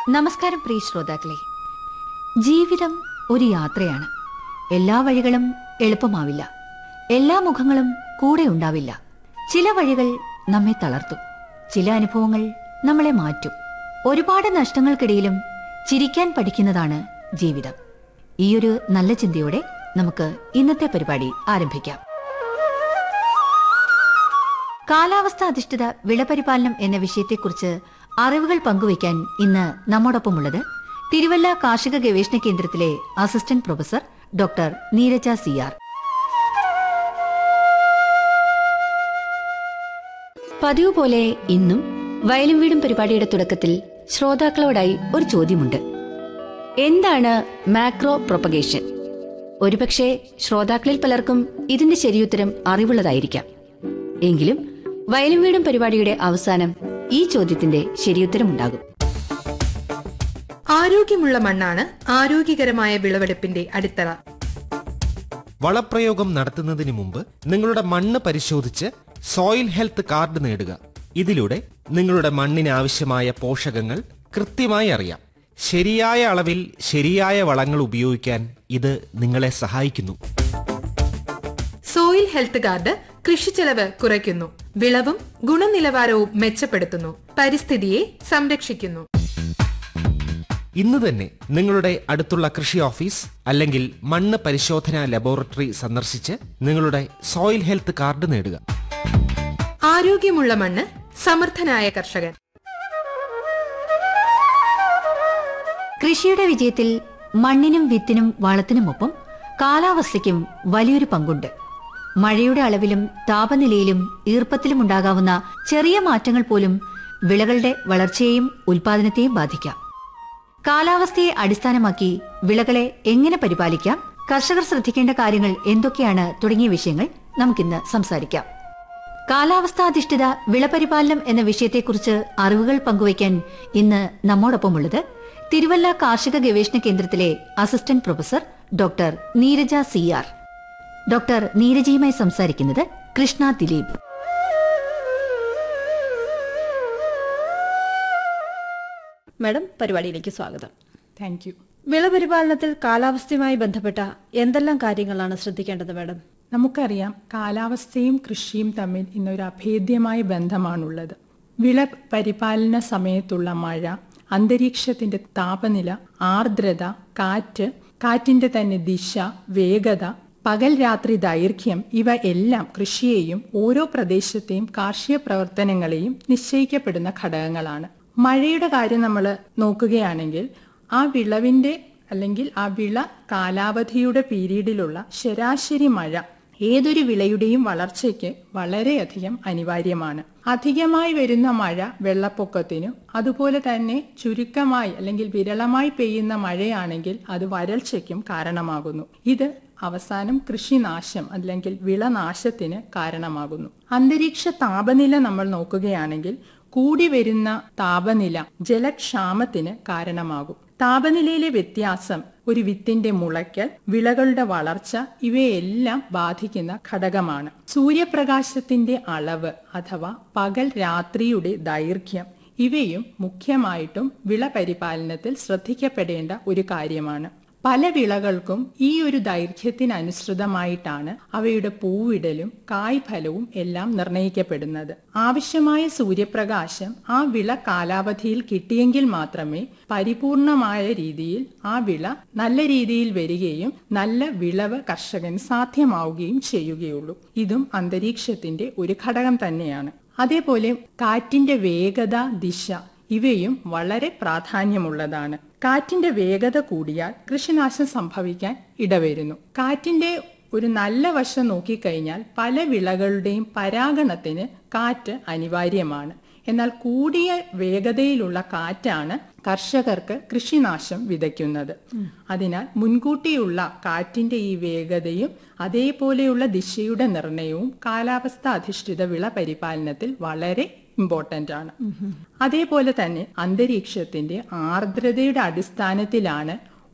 നമസ്കാരം പ്രിയ ശ്രോതാക്കളെ ജീവിതം ഒരു യാത്രയാണ് എല്ലാ വഴികളും എളുപ്പമാവില്ല എല്ലാ മുഖങ്ങളും കൂടെ ഉണ്ടാവില്ല ചില വഴികൾ നമ്മെ തളർത്തും ചില അനുഭവങ്ങൾ നമ്മളെ മാറ്റും ഒരുപാട് നഷ്ടങ്ങൾക്കിടയിലും ചിരിക്കാൻ പഠിക്കുന്നതാണ് ജീവിതം ഈയൊരു നല്ല ചിന്തയോടെ നമുക്ക് ഇന്നത്തെ പരിപാടി ആരംഭിക്കാം കാലാവസ്ഥ അധിഷ്ഠിത വിളപരിപാലനം എന്ന വിഷയത്തെക്കുറിച്ച് അറിവുകൾ പങ്കുവയ്ക്കാൻ ഇന്ന് നമ്മോടൊപ്പമുള്ളത് തിരുവല്ല കാർഷിക ഗവേഷണ കേന്ദ്രത്തിലെ assistant professor doctor Neeraja C R പതിവ് പോലെ ഇന്നും വയലും വീടും പരിപാടിയുടെ തുടക്കത്തിൽ ശ്രോതാക്കളോടായി ഒരു ചോദ്യമുണ്ട് എന്താണ് മാക്രോ പ്രൊപ്പഗേഷൻ ഒരുപക്ഷെ ശ്രോതാക്കളിൽ പലർക്കും ഇതിന്റെ ശരിയുത്തരം അറിവുള്ളതായിരിക്കാം എങ്കിലും വയലും വീടും പരിപാടിയുടെ അവസാനം ഈ ചോദ്യത്തിന്റെ ശരിയുത്തരമുണ്ടാകും ആരോഗ്യമുള്ള മണ്ണാണ് ആരോഗ്യകരമായ വിളവെടുപ്പിന്റെ അടിത്തറ വളപ്രയോഗം നടത്തുന്നതിന് മുമ്പ് നിങ്ങളുടെ മണ്ണ് പരിശോധിച്ച് സോയിൽ ഹെൽത്ത് കാർഡ് നേടുക ഇതിലൂടെ നിങ്ങളുടെ മണ്ണിന് ആവശ്യമായ പോഷകങ്ങൾ കൃത്യമായി അറിയാം ശരിയായ അളവിൽ ശരിയായ വളങ്ങൾ ഉപയോഗിക്കാൻ ഇത് നിങ്ങളെ സഹായിക്കുന്നു സോയിൽ ഹെൽത്ത് കാർഡ് കൃഷിച്ചെലവ് കുറയ്ക്കുന്നു വിളവും ഗുണനിലവാരവും മെച്ചപ്പെടുത്തുന്നു പരിസ്ഥിതിയെ സംരക്ഷിക്കുന്നു ഇന്ന് തന്നെ നിങ്ങളുടെ അടുത്തുള്ള കൃഷി ഓഫീസ് അല്ലെങ്കിൽ മണ്ണ് പരിശോധനാ ലബോറട്ടറി സന്ദർശിച്ച് നിങ്ങളുടെ സോയിൽ ഹെൽത്ത് കാർഡ് നേടുക ആരോഗ്യമുള്ള മണ്ണ് സമർത്ഥനായ കർഷകൻ കൃഷിയുടെ വിജയത്തിൽ മണ്ണിനും വിത്തിനും വളത്തിനുമൊപ്പം കാലാവസ്ഥയ്ക്കും വലിയൊരു പങ്കുണ്ട് മഴയുടെ അളവിലും താപനിലയിലും ഈർപ്പത്തിലും ഉണ്ടാകാവുന്ന ചെറിയ മാറ്റങ്ങൾ പോലും വിളകളുടെ വളർച്ചയെയും ഉൽപാദനത്തെയും ബാധിക്കാം കാലാവസ്ഥയെ അടിസ്ഥാനമാക്കി വിളകളെ എങ്ങനെ പരിപാലിക്കാം കർഷകർ ശ്രദ്ധിക്കേണ്ട കാര്യങ്ങൾ എന്തൊക്കെയാണ് തുടങ്ങിയ വിഷയങ്ങൾ നമുക്കിന്ന് സംസാരിക്കാം കാലാവസ്ഥാധിഷ്ഠിത വിളപരിപാലനം എന്ന വിഷയത്തെക്കുറിച്ച് അറിവുകൾ പങ്കുവയ്ക്കാൻ ഇന്ന് നമ്മോടൊപ്പമുള്ളത് തിരുവല്ല കാർഷിക ഗവേഷണ കേന്ദ്രത്തിലെ assistant professor doctor Neeraja C R doctor നീരജയുമായി സംസാരിക്കുന്നത് കൃഷ്ണ ദിലീപ് മാഡം പരിപാടിയിലേക്ക് സ്വാഗതം താങ്ക് യു വിളപരിപാലനത്തിൽ കാലാവസ്ഥയുമായി ബന്ധപ്പെട്ട എന്തെല്ലാം കാര്യങ്ങളാണ് ശ്രദ്ധിക്കേണ്ടത് മാഡം നമുക്കറിയാം കാലാവസ്ഥയും കൃഷിയും തമ്മിൽ ഇന്നൊരു അഭേദ്യമായ ബന്ധമാണുള്ളത് വിള പരിപാലന സമയത്തുള്ള മഴ അന്തരീക്ഷത്തിന്റെ താപനില ആർദ്രത കാറ്റ് കാറ്റിന്റെ തന്നെ ദിശ വേഗത പകൽ രാത്രി ദൈർഘ്യം ഇവ എല്ലാം കൃഷിയെയും ഓരോ പ്രദേശത്തെയും കാർഷിക പ്രവർത്തനങ്ങളെയും നിശ്ചയിക്കപ്പെടുന്ന ഘടകങ്ങളാണ് മഴയുടെ കാര്യം നമ്മൾ നോക്കുകയാണെങ്കിൽ ആ വിളവിന്റെ അല്ലെങ്കിൽ ആ വിള കാലാവധിയുടെ പീരീഡിലുള്ള ശരാശരി മഴ ഏതൊരു വിളയുടെയും വളർച്ചയ്ക്ക് വളരെയധികം അനിവാര്യമാണ് അധികമായി വരുന്ന മഴ വെള്ളപ്പൊക്കത്തിനും അതുപോലെ തന്നെ ചുരുക്കമായി അല്ലെങ്കിൽ വിരളമായി പെയ്യുന്ന മഴയാണെങ്കിൽ അത് വരൾച്ചയ്ക്കും കാരണമാകുന്നു ഇത് അവസാനം കൃഷിനാശം അല്ലെങ്കിൽ വിളനാശത്തിന് കാരണമാകുന്നു അന്തരീക്ഷ താപനില നമ്മൾ നോക്കുകയാണെങ്കിൽ കൂടി വരുന്ന താപനില ജലക്ഷാമത്തിന് കാരണമാകും താപനിലയിലെ വ്യത്യാസം ഒരു വിത്തിന്റെ മുളയ്ക്കൽ വിളകളുടെ വളർച്ച ഇവയെല്ലാം ബാധിക്കുന്ന ഘടകമാണ് സൂര്യപ്രകാശത്തിന്റെ അളവ് അഥവാ പകൽ രാത്രിയുടെ ദൈർഘ്യം ഇവയും മുഖ്യമായിട്ടും വിള പരിപാലനത്തിൽ ശ്രദ്ധിക്കപ്പെടേണ്ട ഒരു കാര്യമാണ് പല വിളകൾക്കും ഈ ഒരു ദൈർഘ്യത്തിനനുസൃതമായിട്ടാണ് അവയുടെ പൂവിടലും കായ്ഫലവും എല്ലാം നിർണയിക്കപ്പെടുന്നത് ആവശ്യമായ സൂര്യപ്രകാശം ആ വിള കാലാവധിയിൽ കിട്ടിയെങ്കിൽ മാത്രമേ പരിപൂർണമായ രീതിയിൽ ആ വിള നല്ല രീതിയിൽ വരികയും നല്ല വിളവ് കർഷകന് സാധ്യമാവുകയും ചെയ്യുകയുള്ളൂ ഇതും അന്തരീക്ഷത്തിന്റെ ഒരു ഘടകം തന്നെയാണ് അതേപോലെ കാറ്റിന്റെ വേഗത ദിശ ഇവയും വളരെ പ്രാധാന്യമുള്ളതാണ് കാറ്റിന്റെ വേഗത കൂടിയാൽ കൃഷിനാശം സംഭവിക്കാൻ ഇടവരുന്നു കാറ്റിന്റെ ഒരു നല്ല വശം നോക്കിക്കഴിഞ്ഞാൽ പല വിളകളുടെയും പരാഗണത്തിന് കാറ്റ് അനിവാര്യമാണ് എന്നാൽ കൂടിയ വേഗതയിലുള്ള കാറ്റാണ് കർഷകർക്ക് കൃഷിനാശം വിതയ്ക്കുന്നത് അതിനാൽ മുൻകൂട്ടിയുള്ള കാറ്റിന്റെ ഈ വേഗതയും അതേപോലെയുള്ള ദിശയുടെ നിർണയവും കാലാവസ്ഥ അധിഷ്ഠിത വിള പരിപാലനത്തിൽ വളരെ ഇമ്പോർട്ടന്റ് ആണ് അതേപോലെ തന്നെ അന്തരീക്ഷത്തിന്റെ ആർദ്രതയുടെ അടിസ്ഥാനത്തിലാണ്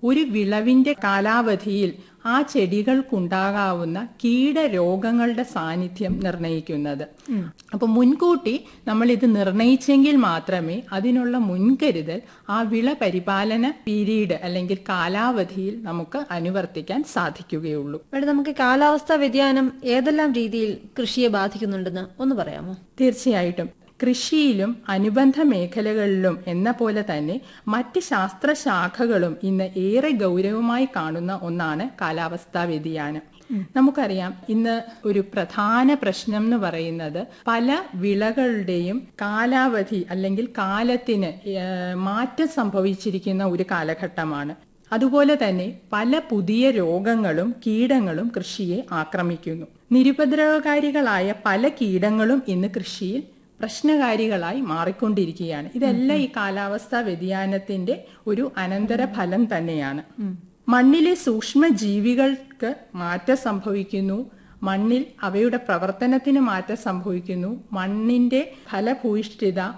ഒരു വിളവിന്റെ കാലാവധിയിൽ ആ ചെടികൾക്കുണ്ടാകാവുന്ന കീടരോഗങ്ങളുടെ സാന്നിധ്യം നിർണയിക്കുന്നത് അപ്പൊ മുൻകൂട്ടി നമ്മൾ ഇത് നിർണയിച്ചെങ്കിൽ മാത്രമേ അതിനുള്ള മുൻകരുതൽ ആ വിള പരിപാലന പീരീഡ് അല്ലെങ്കിൽ കാലാവധിയിൽ നമുക്ക് അനുവർത്തിക്കാൻ സാധിക്കുകയുള്ളൂ മേഡം നമുക്ക് കാലാവസ്ഥാ വ്യതിയാനം ഏതെല്ലാം രീതിയിൽ കൃഷിയെ ബാധിക്കുന്നുണ്ടെന്ന് ഒന്ന് പറയാമോ തീർച്ചയായിട്ടും കൃഷിയിലും അനുബന്ധ മേഖലകളിലും എന്ന പോലെ തന്നെ മറ്റ് ശാസ്ത്രശാഖകളും ഇന്ന് ഏറെ ഗൗരവമായി കാണുന്ന ഒന്നാണ് കാലാവസ്ഥാ വ്യതിയാനം നമുക്കറിയാം ഇന്ന് ഒരു പ്രധാന പ്രശ്നം എന്ന് പറയുന്നത് പല വിളകളുടെയും കാലാവധി അല്ലെങ്കിൽ കാലത്തിന് ഏഹ്, മാറ്റം സംഭവിച്ചിരിക്കുന്ന ഒരു കാലഘട്ടമാണ് അതുപോലെ തന്നെ പല പുതിയ രോഗങ്ങളും കീടങ്ങളും കൃഷിയെ ആക്രമിക്കുന്നു നിരുപദ്രവകാരികളായ പല കീടങ്ങളും ഇന്ന് കൃഷിയിൽ പ്രശ്നകാരികളായി മാറിക്കൊണ്ടിരിക്കുകയാണ് ഇതെല്ലാം ഈ കാലാവസ്ഥാ വ്യതിയാനത്തിന്റെ ഒരു അനന്തര ഫലം തന്നെയാണ് മണ്ണിലെ സൂക്ഷ്മ ജീവികൾക്ക് മാറ്റം സംഭവിക്കുന്നു മണ്ണിൽ അവയുടെ പ്രവർത്തനത്തിന് മാറ്റം സംഭവിക്കുന്നു മണ്ണിന്റെ ഫലഭൂയിഷ്ഠിത